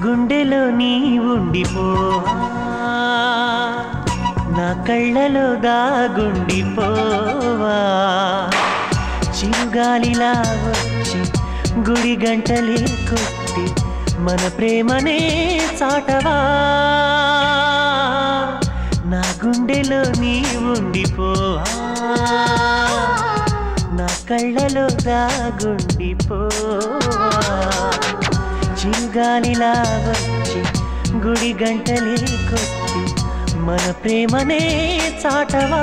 గుండెలో నీ ఉండిపోవా నా కళ్ళలో దాగుండిపోవా చిరుగాలిలా వచ్చి గుడి గంటలే కొట్టి మన ప్రేమనే చాటవా నా గుండెలో నీ ఉండిపోవా నా కళ్ళలో దాగుండిపోవా చిరుగాలిలా వచ్చి గుడి గంటలే కొట్టి మన ప్రేమనే చాటవా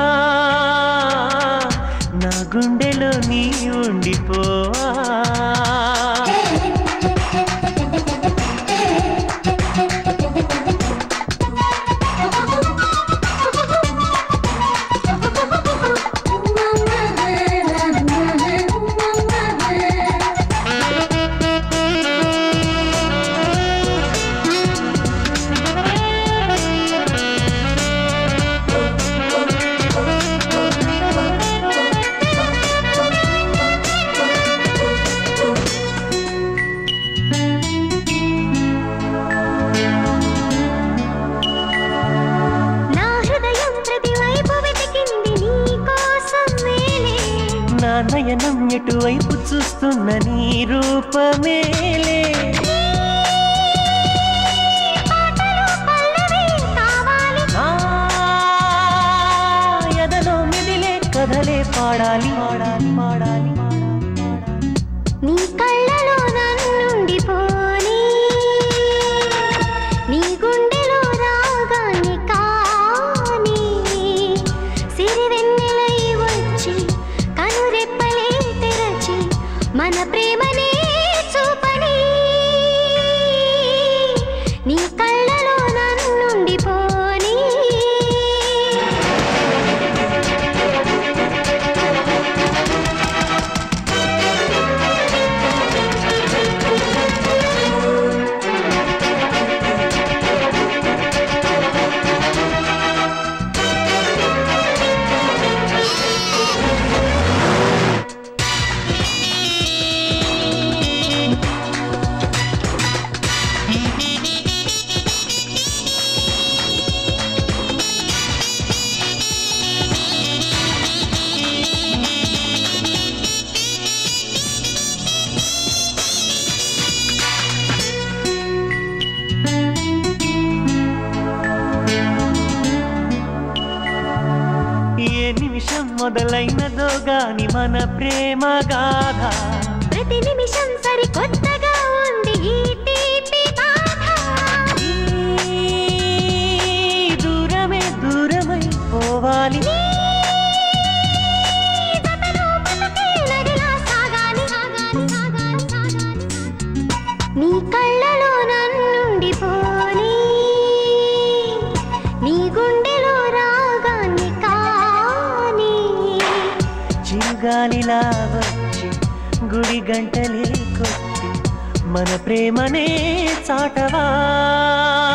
నా గుండెలో నీ ఉండిపోవా నా హృదయం ప్రతివైపు వెతికింది నీ కోసం వేలే నా నయనం ఎటువైపు చూస్తున్న నీ రూపమేలే పాటలు పల్లవి కావాలి నా ఎదలో మిదిలే కథలే పాడాలి పాడాలి పాడాలి పాడాలి నీ కళ్ళలో నన్నుండిపోని నీ గుండెలో రాగాన్ని కాని సిరివెన్నెలై వచ్చి కనురెప్పలే తెరచి మన ప్రేమనే చూపని నీ కళ్ళలో నన్నుండిపోని ఏ నిమిషం మొదలైనదో గాని మన ప్రేమ గాథ ప్రతి నిమిషం సరికొత్తగా ఉంది ఈ తీపి బాధ ఈ దూరమే దూరమై పోవాలి జతలో బతుకే నదిలా సాగాలి, సాగాలి, సాగాలి, సాగాలి. నీ కళ్ళలో నన్నుండిపోని నీ గుండెలో రాగాన్ని కాని చిరుగాలిలా వచ్చి గుడి గంటలే కొట్టి మన ప్రేమనే చాటవా